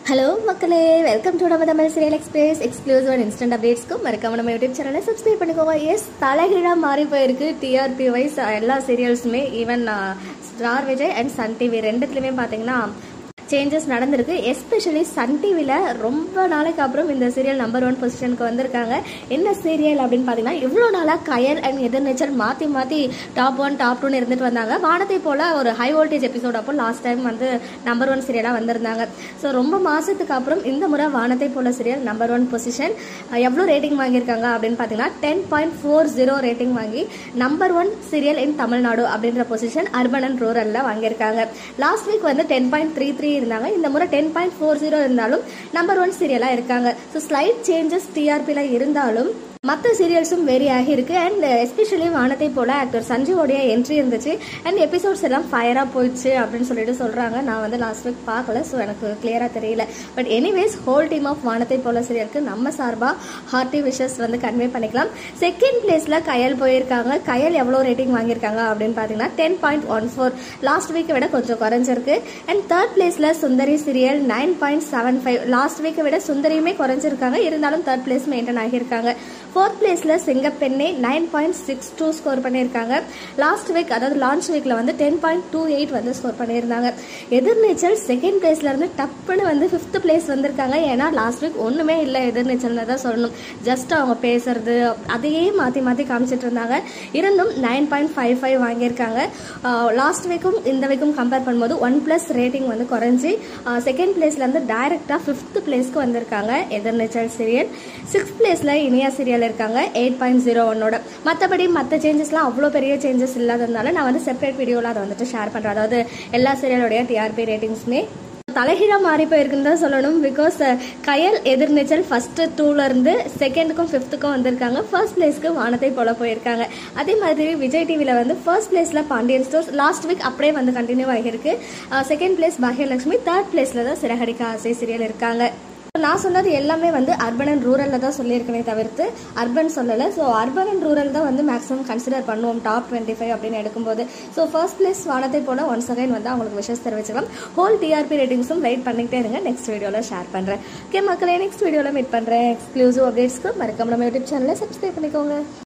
hello மக்களே welcome to நம்ம Tamil serial express exclusive and instant அப்டேட்ஸ்க்கும் மறக்காம நம்ம யூடியூப் சேனலை சப்ஸ்கிரைப் பண்ணிக்கோங்க எஸ் தலைகீழாக மாறி போயிருக்கு டிஆர்பி வைஸ் எல்லா சீரியல்ஸுமே even Star Vijay and Sun TV ரெண்டுத்துலையுமே பார்த்தீங்கன்னா சேஞ்சஸ் நடந்திருக்கு எஸ்பெஷலி சன் டிவியில் ரொம்ப நாளைக்கு அப்புறம் இந்த சீரியல் நம்பர் ஒன் பொசிஷனுக்கு வந்திருக்காங்க என்ன சீரியல் அப்படின்னு பார்த்தீங்கன்னா இவ்வளோ நாளாக கயல் அண்ட் எதிர்நீச்சல் மாற்றி மாற்றி டாப் ஒன் டாப் டூன்னு இருந்துட்டு வந்தாங்க வானத்தை போல் ஒரு ஹை வோல்டேஜ் எபிசோட் அப்போ லாஸ்ட் டைம் வந்து நம்பர் ஒன் சீரியலாக வந்திருந்தாங்க ஸோ ரொம்ப மாதத்துக்கு அப்புறம் இந்த முறை Vanathai Pola serial number one position எவ்வளோ ரேட்டிங் வாங்கியிருக்காங்க அப்படின்னு பார்த்தீங்கன்னா ten point four zero rating வாங்கி number one serial in Tamil Nadu அப்படின்ற பொசிஷன் அர்பன் அண்ட் ரூரலில் வாங்கியிருக்காங்க லாஸ்ட் வீக் வந்து டென் பாயிண்ட் த்ரீ த்ரீ இருந்தாங்க இந்த முறை டென் பாயிண்ட் ஃபோர் ஜீரோ இருந்தாலும் நம்பர் ஒன் சீரியலாக இருக்காங்க ஸோ ஸ்லைட் சேஞ்சஸ் டிஆர்பியில் இருந்தாலும் மற்ற சீரியல்ஸும் வேரி ஆகி இருக்கு and especially Vanathai Pola actor சஞ்சீவோடைய என்ட்ரி இருந்துச்சு அண்ட் எபிசோட்ஸ் எல்லாம் ஃபயராக போயிடுச்சு அப்படின்னு சொல்லிட்டு சொல்கிறாங்க நான் வந்து லாஸ்ட் வீக் பார்க்கல ஸோ எனக்கு கிளியராக தெரியல but anyways whole team of Vanathai Pola சீரியலுக்கு நம்ம சார்பாக ஹார்ட்டி விஷஸ் வந்து கன்வே பண்ணிக்கலாம் செகண்ட் பிளேஸில் கயல் போயிருக்காங்க கயல் எவ்வளோ ரேட்டிங் வாங்கியிருக்காங்க அப்படின்னு பார்த்தீங்கன்னா ten point one four last வீக்கை விட கொஞ்சம் குறைஞ்சிருக்கு அண்ட் தேர்ட் பிளேஸில் Sundari serial nine point seven five last வீக்கை விட சுந்தரியுமே குறைஞ்சிருக்காங்க இருந்தாலும் தேர்ட் பிளேஸ் மெயின்டைன் ஆகியிருக்காங்க ஃபோர்த் பிளேஸில் Singappenne nine point six two score பண்ணியிருக்காங்க லாஸ்ட் வீக் அதாவது லான்ச் வீக்கில் வந்து டென் பாயிண்ட் டூ எயிட் வந்து ஸ்கோர் பண்ணியிருந்தாங்க எதிர்நீச்சல் செகண்ட் பிளேஸ்ல இருந்து டப்புன்னு வந்து ஃபிஃப்த் பிளேஸ் வந்திருக்காங்க ஏன்னா லாஸ்ட் வீக் ஒன்றுமே இல்லை எதிர்நீச்சல்னு தான் சொல்லணும் ஜஸ்ட் அவங்க பேசுறது அதையே மாற்றி மாற்றி காமிச்சிட்டு இருந்தாங்க இருந்தும் நைன் பாயிண்ட் ஃபைவ் ஃபைவ் வாங்கியிருக்காங்க லாஸ்ட் வீக்கும் இந்த வீக்கும் கம்பேர் பண்ணும்போது ஒன் ப்ளஸ் ரேட்டிங் வந்து குறைஞ்சி செகண்ட் பிளேஸ்லேருந்து டைரெக்டாக ஃபிஃப்த் பிளேஸ்க்கு வந்திருக்காங்க எதிர்நீச்சல் சீரியல் சிக்ஸ்த் பிளேஸில் இனியா சீரியல் இருக்காங்க எயிட் பாயிண்ட் ஜீரோ ஒன்னோட மற்றபடி மற்ற சேஞ்சஸ்லாம் அவ்வளோ பெரிய சேஞ்சஸ் இல்லாததுனால நான் வந்து செப்பரேட் வீடியோவில் அதை வந்துட்டு ஷேர் பண்ணுறேன் அதாவது எல்லா சீரியலோடைய டிஆர்பி ரேட்டிங்ஸுமே தலைகீழாக மாறி போயிருக்குன்னு தான் சொல்லணும் பிகாஸ் கயல் எதிர்நீச்சல் ஃபர்ஸ்ட் டூலேருந்து செகண்டுக்கும் ஃபிஃப்த்துக்கும் வந்திருக்காங்க ஃபர்ஸ்ட் பிளேஸ்க்கு வானத்தை போல போயிருக்காங்க அதே மாதிரி விஜய் டிவியில் வந்து ஃபர்ஸ்ட் பிளேஸில் பாண்டியன் ஸ்டோர்ஸ் லாஸ்ட் வீக் அப்படியே வந்து கண்டினியூ ஆகியிருக்கு செகண்ட் பிளேஸ் பாக்யலட்சுமி தேர்ட் பிளேஸில் தான் சிறகடிக்க ஆசை சீரியல் இருக்காங்க நான் சொன்னது எல்லாமே வந்து அர்பன் அண்ட் ரூரலில் தான் சொல்லியிருக்கனே தவிர்த்து அர்பன் சொல்லலை ஸோ அர்பன் அண்ட் ரூரல் தான் வந்து மேக்ஸிமம் கன்சிடர் பண்ணுவோம் டாப் டுவெண்ட்டி ஃபைவ் அப்படின்னு எடுக்கும்போது ஸோ ஃபர்ஸ்ட் பிளேஸ் வானத்தை போல ஒன்ஸ் அகைன் வந்து அவங்களுக்கு விஷஸ் தெரிவிச்சுக்கலாம் ஹோல் டிஆர்பி ரேட்டிங்ஸும் வெயிட் பண்ணிக்கிட்டே இருங்க நெக்ஸ்ட் வீடியோவில் ஷேர் பண்ணுறேன் ஓகே மக்களே நெக்ஸ்ட் வீடியோவில் மீட் பண்ணுறேன் எக்ஸ்க்ளூசிவ் அப்டேட்ஸ்க்கு மறக்காம நம்ம யூடியூப் சேனலை சப்ஸ்கிரைப் பண்ணிக்கோங்க